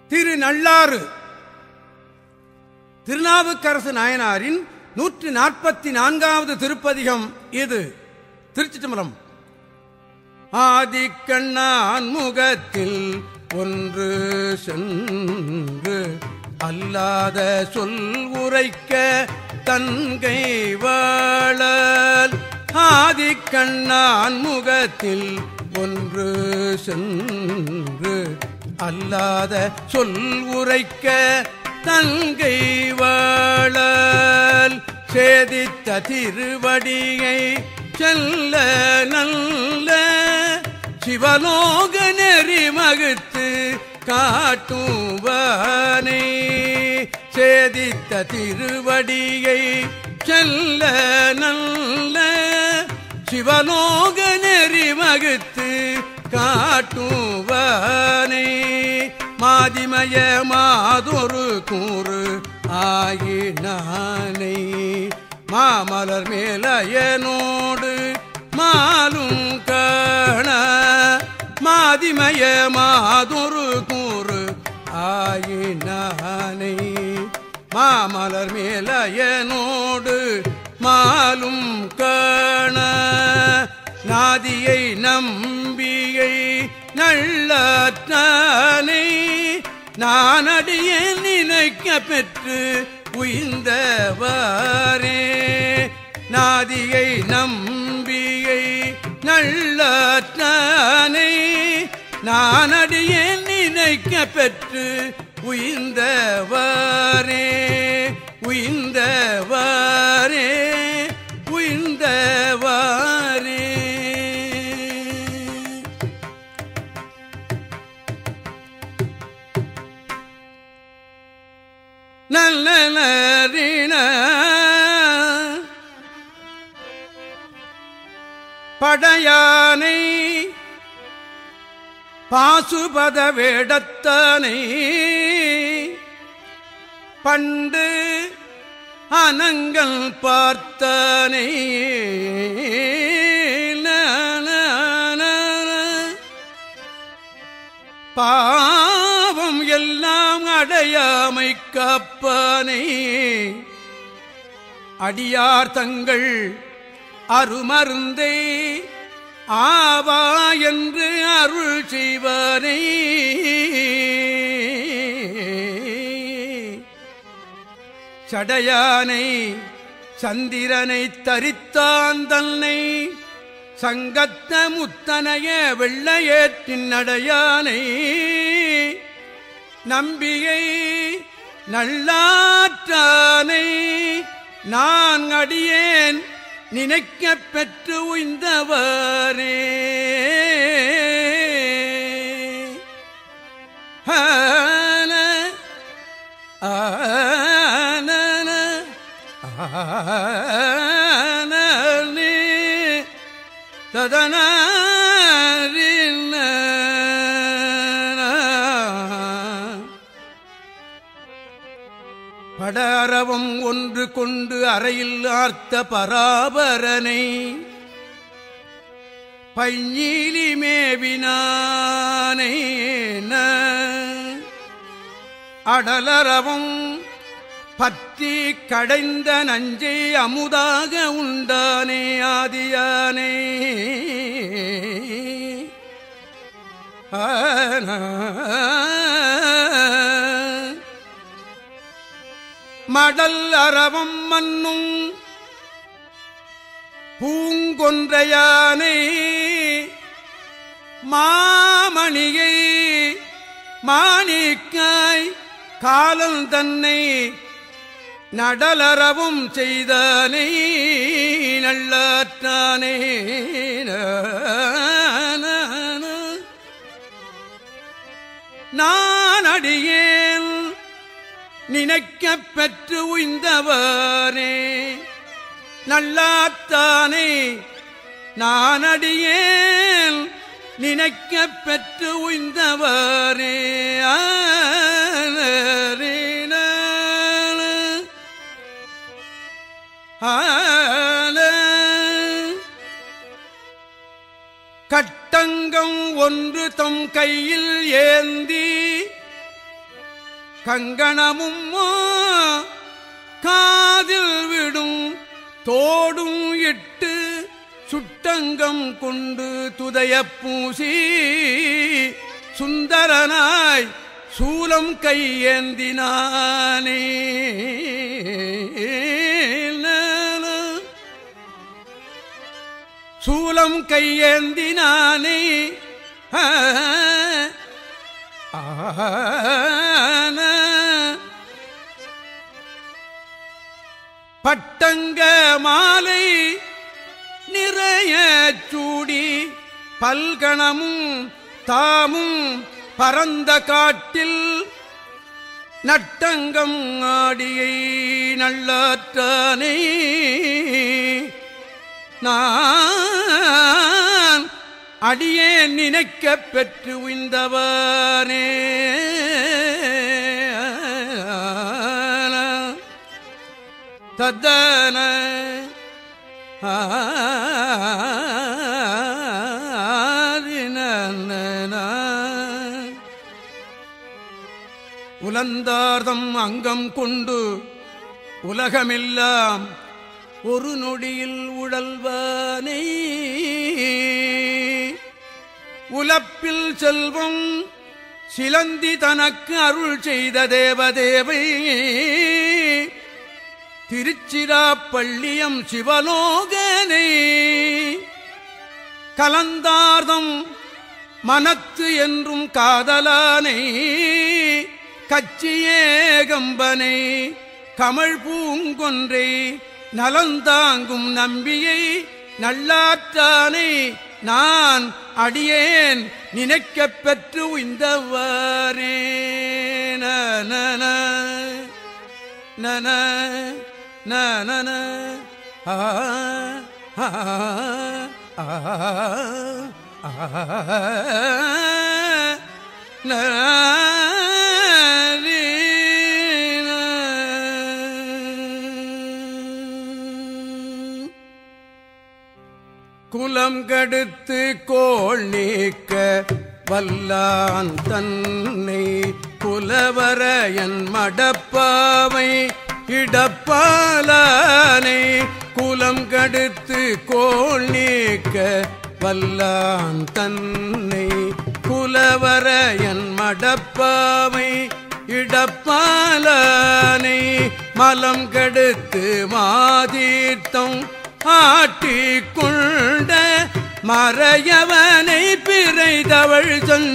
திரு நல்லாறு திருநாவுக்கரசு நாயனாரின் நூற்றி நாற்பத்தி நான்காவது திருப்பதிகம் இது திருச்சி தம்பரம் ஆதிக்கண்ணான் முகத்தில் ஒன்று சென்று அல்லாத சொல் உரைக்க தன்கை வாழல் ஆதிக்கண்ணான் முகத்தில் ஒன்று சென்று அல்லாத சொல் உரைக்க தங்கை வாழல் சேதித்த திருவடியை செல்ல நல்ல சிவலோக நெறி மகுத்து காட்டுவனே சேதித்த திருவடியை செல்ல நல்ல சிவலோக நெறி மகுத்து காட்டுவனே மாதிமய மாதொரு கூறு ஆயினானை மாமலர் மேலயனோடு மாலும் காண மாதிமய மாதொரு கூறு ஆயினானை மாமலர் மேலயனோடு மாலும் காண நாதியை நம்பியை நல்லாற்றானை நான் அடிய நினைக்க பெற்று உயிர்ந்தவாரே நாதியை நம்பியை நல்லாற்றானை நான் அடிய நினைக்க பெற்று உயிர்ந்தவாரே உயிர்ந்தவாரே உயிர்ந்தவாரே நல்ல நரின படையானை பாசுபத வேடத்தானை பண்டு அனங்கள் பார்த்தானே பாவம் எல்லாம் அடையாமை காப்பானே அடியார் தங்கள் அருமருந்தை ஆவா என்று அருள் செய்வானே சடையானை சந்திரனை தரித்தான் தன்னை சங்கத்த முத்தனைய வெள்ளையேற்றின் நடையானை நம்பிகை நல்லாற்றானை நான் அடியேன் நினைக்கப் பெற்று உய்ந்தவரே ஆன, ஆன, ஆனே, ததன படரவம் ஒன்று கொண்டு அறையில் ஆர்த்த பராபரனை பைஞீலி மேவினானை அடலரவும் பற்றி கடைந்த நஞ்சை அமுதாக உண்டானே ஆதியானே ஆன மடல் அறவம் மன்னும் பூங்கொன்றையானை மாமணியை மாணிக்காய் காலல் தன்னை நடலறவும் செய்தானே நல்லாற்றானே நான் அடியேன் நினைக்கப் பெற்று உய்ந்தவரே நல்லாத்தானே நான் அடியேன் நினைக்கப் பெற்று உய்ந்தவரே ஆனரே நான. ஆன. கட்டங்கம் ஒன்று தம் கையில் ஏந்தி கங்கணமும் காதில் விடும் தோடும் இட்டு சுட்டங்கம் கொண்டு துதையப் பூசி சுந்தரனாய் சூலம் கையேந்தினானே சூலம் கையேந்தினானே ஆன பட்டங்க மாலை நிறைய சூடி பல்கணமும் தாமும் பரந்த காட்டில் நட்டங்கம் ஆடியை நல்லாற்றானே நான் அடியே நினைக்கப் பெற்று உய்ந்தவனே தத்தன உலந்தார்தம் அங்கம் கொண்டு உலகமெல்லாம் ஒரு நொடியில் உழல்வானே உலப்பில் செல்வம் சிலந்தி தனக்கு அருள் செய்த தேவதேவை திருச்சிராப்பள்ளியம் சிவலோகனை கலந்தார்தம் மனத்து என்றும் காதலானை கச்சியேகம்பனை கமழ் பூங்கொன்றை நலந்தாங்கும் நம்பியை நல்லாற்றானை நான் அடியேன் நினைக்கப் பெற்று உய்ந்தவாரே நன நன நன ஆ ஆ ஆ குலம் கடுத்து கோள் நீக்க வல்லான் தன்னை புலவர என் மடப்பாவை இடப்பாலானை குலம் கடுத்து கோள் நீக்க வல்லான் தன்னை புலவர என் மடப்பாவை இடப்பாலானை மலம் கடுத்து மாதித்தம் ஆட்டிக்கொண்ட மறையவனை பிறைதவள்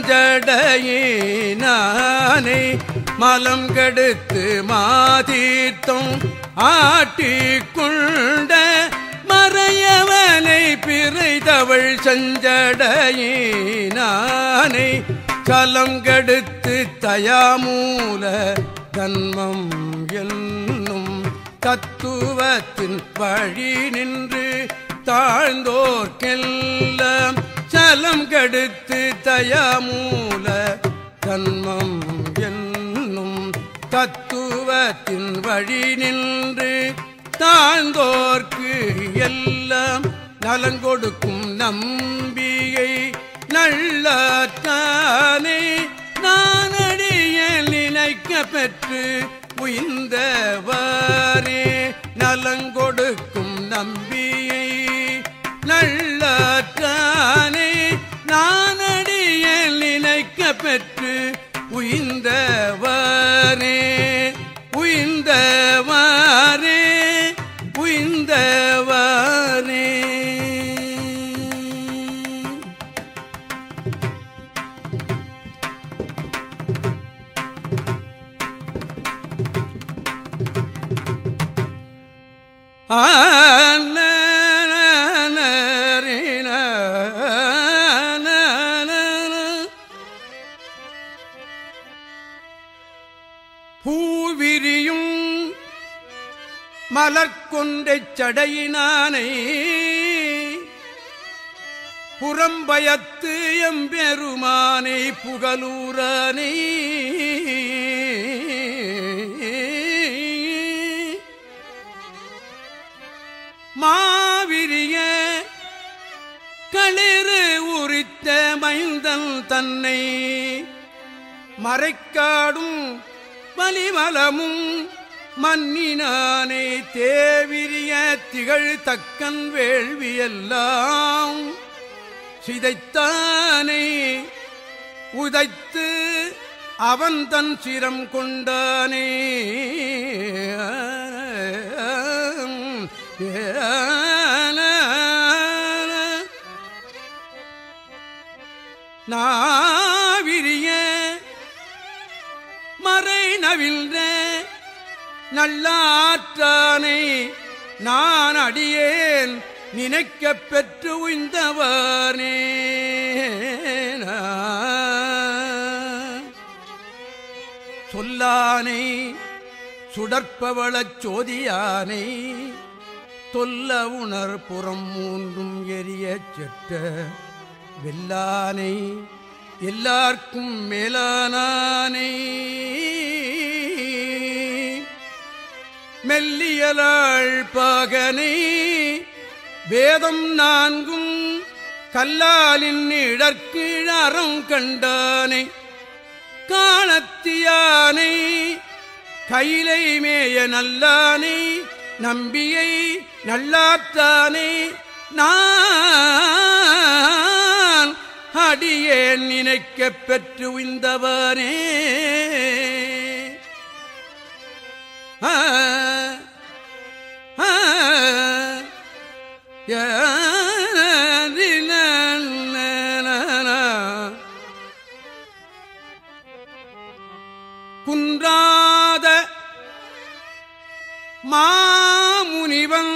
சொஞ்சடையினானை மலம் கெடுத்து மாதித்தம் ஆட்டிக்கொண்ட மறையவனை பிறைதவள் செஞ்சடையினானை கலம் கெடுத்து தயாமூல தன்மம் என்னும் தத்துவத்தின் வழி நின்று தாழ்ந்தோர்க்கெல்லாம் சலம் கெடுத்து தயமூல தன்மம் என்னும் தத்துவத்தின் வழி நின்று தாழ்ந்தோர்க்கு எல்லாம் நலங்கொடுக்கும் நம்பியை நல்லாற்றானே நானடிய நினைக்க பெற்று உயிர்ந்தவாரே நலங்கொடுக்கும் நம்பியை நல்லாற்றானே நானடிய நினைக்க பெற்று உயிர்ந்தவாரே உயிர்ந்தவாரே உயிர்ந்தவாரே பூவிரியும் மலர்கொன்றைச் சடையினானை புறம்பயத்து எம்பெருமானை புகலூரானை மாவிரிய களிறு உரித்த மைந்தன் தன்னை மறைக்காடும் பலிமலமும் மன்னினானே தேவிரிய திகழ் தக்கன் வேள்வியெல்லாம் சிதைத்தானே உதைத்து அவன் தன் சிரம் கொண்டானே நாவிரிய மறை நவிழ்ந்த நல்லாற்றானை நான் அடியேன் நினைக்கப் பெற்று உய்ந்தவனே சொல்லானை சுடற்பவளச் சோதியானை தொல்ல உணர் புறம் மூன்றும் எரியச் செற்ற வெல்லானை எல்லார்க்கும் மேலானானை மெல்லியலாள் பாகனை வேதம் நான்கும் கல்லாலின் இடர்கீழ் அறம் கண்டானை காணத்தியானை கையிலை மேய நல்லானை நம்பியை நல்லாற்றானை நான் அடியேன் நினைக்கப் பெற்று உய்ந்தவனே ஆ ஆ குன்றாத மாமுனிவன்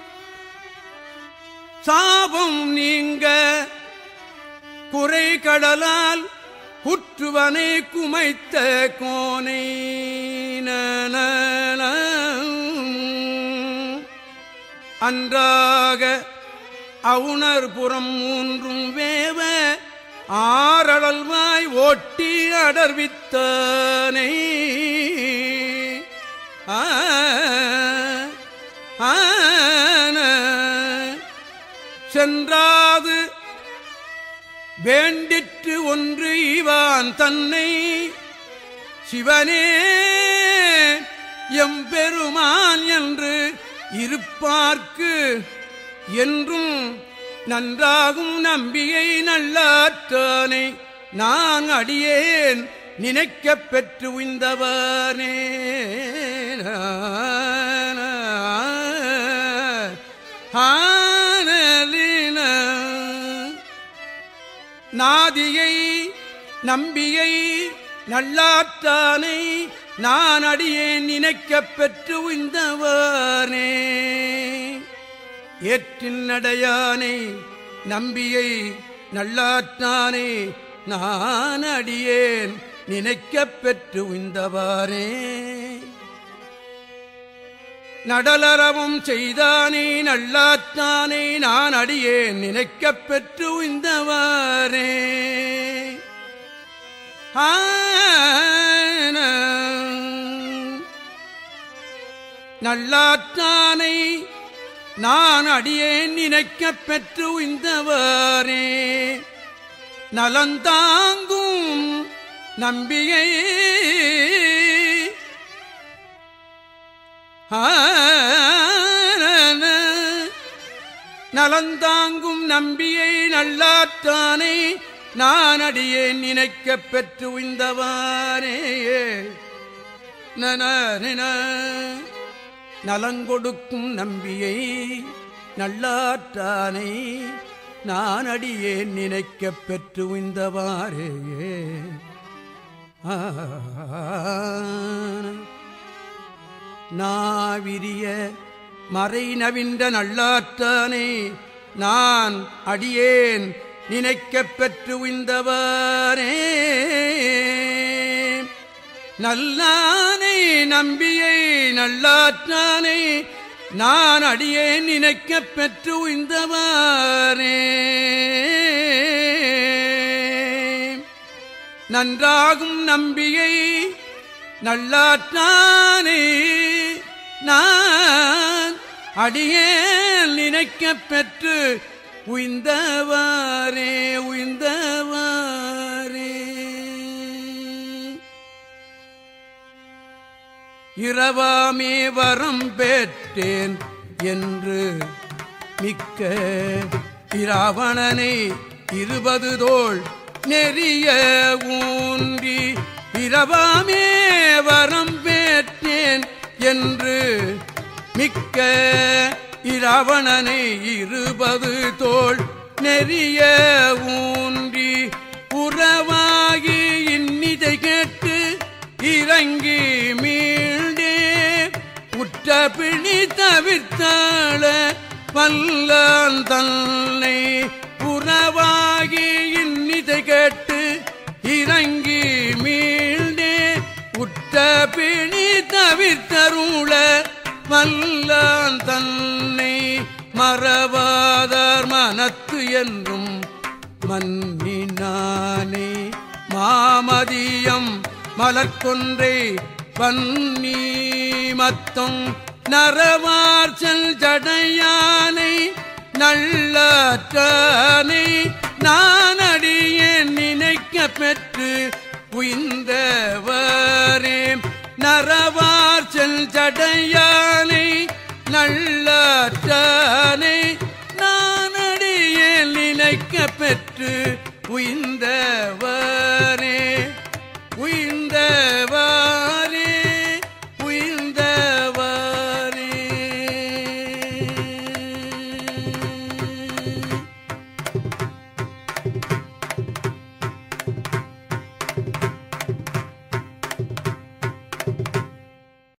சாபம் நீங்க குறை கடலால் குற்றுவனை குமைத்த கோனை நன அன்றாக அவுணர் புறம் மூன்றும் வேவ ஆரழல்வாய் ஓட்டி அடர்வித்தானை ஆன சென்றாது வேண்டிற்று ஒன்று இவான் தன்னை சிவனே எம்பெருமான் என்று இருப்பார்க்கு என்றும் நன்றாகும் நம்பியை நல்லாற்றானை நான் அடியேன் நினைக்கப் பெற்று உய்ந்தவனே ஆனலின நாதியை நம்பியை நல்லாற்றானை நான் அடியேன் நினைக்கப் பெற்று உய்ந்தவனே ஏற்றின் நடையானை நம்பியை நல்லாற்றானே நான் அடியேன் நினைக்கப் பெற்று உய்ந்தவாறே நடலறவும் செய்தானே நல்லாற்றானே நான் அடியேன் நினைக்கப் பெற்று உய்ந்தவாறே ஆன நல்லாற்றானை நான் அடியேன் நினைக்கப் பெற்று உய்ந்தவாறே நலந்தாங்கும் நம்பியை ஆன நலந்தாங்கும் நம்பியை நல்லாற்றானை நான் அடியேன் நினைக்கப் பெற்று உய்ந்தவாறே நன நலங்கொடுக்கும் நம்பியை நல்லாற்றானை நான் அடியேன் நினைக்கப் பெற்று உய்ந்தவாறே ஆ. நாவிரிய மறை நவின்ற நல்லாற்றானே நான் அடியேன் நினைக்கப் பெற்று உய்ந்தவாறே நல்லானை நம்பியை நல்லாற்றானை நான் அடியேன் நினைக்கப் பெற்று உய்ந்தவாறே நன்றாகும் நம்பியை நல்லாற்றானே நான் அடியேன் நினைக்கப் பெற்று உய்ந்தவாறே உய்ந்தவாறே இரவாமே வரம் பெற்றேன் என்று மிக்க இராவணனை இருபது தோள் நெறிய ஊன்றி இரவாமே வரம் பெற்றேன் என்று மிக்க இராவணனை இருபது தோள் நெறிய ஊன்றி உறவாகி இன்னிதை கேட்டு இறங்கி மீண்டே உற்ற பிணி தவிர்த்தாள வல்லான் தன்னை உறவாகி இன்னிதை கேட்டு இறங்கி மீண்டே உற்ற பிணி தவிர்த்தருள வல்லான் தன்னை மறவாதார் மனத்து என்றும் மன்னினானே மாமதியம் மலர்கொன்றை பன்னி மத்தம் நரவார்ச்சல் ஜடையானை நல்லற்றானை நான் அடியேன் நினைக்க பெற்று உயிர்ந்தவரே நரவார்ச்சல் ஜடையானை நல்லற்றானை நான் அடியேன் நினைக்க பெற்று உயிர்ந்தவரே